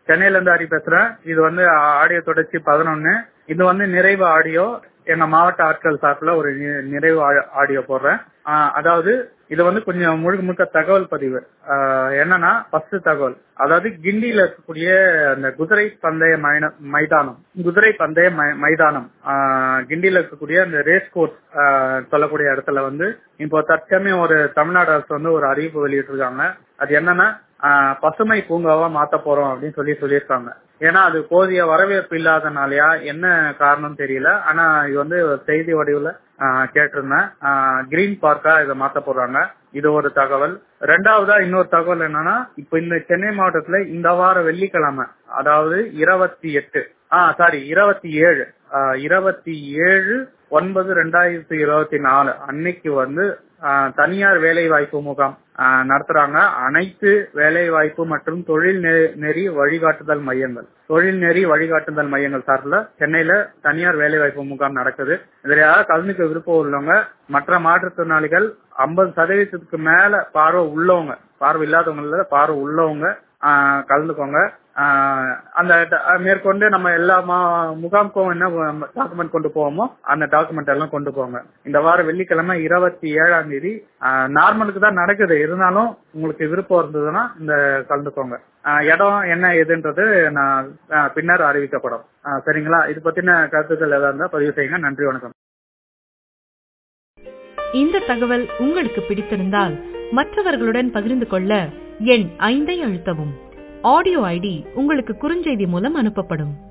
சென்னையில இருந்து ஹரி பேசுறேன் இது வந்து ஆடியோ தொடர்ச்சி பதினொன்னு இது வந்து நிறைவு ஆடியோ எங்க மாவட்ட ஆட்கள் சார்பில் ஒரு நி- நிறைவு ஆ- ஆடியோ போடுறேன் ஆஹ் அதாவது இது வந்து கொஞ்சம் முழுக்க முழுக்க தகவல் பதிவு ஆஹ் என்னன்னா ஃபர்ஸ்ட் தகவல் அதாவது கிண்டியில இருக்கக்கூடிய அந்த குதிரை பந்தய மைன- மைதானம் குதிரை பந்தய மை- மைதானம் ஆஹ் கிண்டியில இருக்கக்கூடிய அந்த ரேஸ் கோர்ஸ் சொல்லக்கூடிய இடத்துல வந்து இப்போ தற்சமயம் ஒரு தமிழ்நாடு அரசு வந்து ஒரு அறிவிப்பு வெளியிட்டிருக்காங்க அது என்னன்னா ஆஹ் பசுமை பூங்காவா மாத்த போறோம் அப்படின்னு சொல்லி சொல்லியிருக்காங்க ஏன்னா அது போதிய வரவேற்பு இல்லாதனாலயா என்ன காரணம் தெரியல ஆனா இது வந்து ஒரு செய்தி வடிவுல ஆஹ் கேட்டிருந்தேன் கிரீன் பார்க்கா இதை மாத்த போறாங்க இது ஒரு தகவல் ரெண்டாவதா இன்னொரு தகவல் என்னன்னா இப்ப இந்த சென்னை மாவட்டத்துல இந்த வார வெள்ளிக்கிழமை அதாவது இருபத்தி எட்டு ஆ சாரி இருபத்தி ஏழு இருபத்தி ஏழு ஒன்பது ரெண்டாயிரத்தி இருபத்தி நாலு அன்னைக்கு வந்து ஆஹ், தனியார் வேலை வாய்ப்பு முகாம் ஆஹ், நடத்துறாங்க அனைத்து வேலை வாய்ப்பு மற்றும் தொழில் நெ- நெறி வழிகாட்டுதல் மையங்கள் தொழில் நெறி வழிகாட்டுதல் மையங்கள் சார்பில் சென்னையில தனியார் வேலை வாய்ப்பு முகாம் நடக்குது இதுல யாராவது கலந்துக்க விருப்பம் உள்ளவங்க மற்ற மாற்றுத்திறனாளிகள் ஐம்பது சதவீதத்துக்கு மேல பார்வை உள்ளவங்க பார்வை இல்லாதவங்கள பார்வை உள்ளவங்க ஆஹ், கலந்துக்கோங்க ஆஹ், அந்த ட- மேற்கொண்டு நம்ம எல்லா மா- முகாமுக்கும் என்ன டாக்குமெண்ட் கொண்டு போவோமோ அந்த டாக்குமெண்ட் எல்லாம் கொண்டு போங்க இந்த வாரம் வெள்ளிக்கிழமை இருபத்தி ஏழாம் தேதி நார்மலுக்கு தான் நடக்குது இருந்தாலும் உங்களுக்கு விருப்பம் இருந்ததுன்னா இந்த கலந்துக்கோங்க ஆஹ், இடம் என்ன ஏதுன்றது நான் ஆஹ், பின்னர் அறிவிக்கப்படும் ஆஹ், சரிங்களா இது பத்தின கருத்துக்கள் ஏதாவது இருந்தா பதிவு செய்யுங்க நன்றி வணக்கம் இந்த தகவல் உங்களுக்கு பிடித்திருந்தால் மற்றவர்களுடன் பகிர்ந்து கொள்ள எண் ஐந்தை அழுத்தவும் ஆடியோ ஐடி உங்களுக்கு குறுஞ்செய்தி மூலம் அனுப்பப்படும்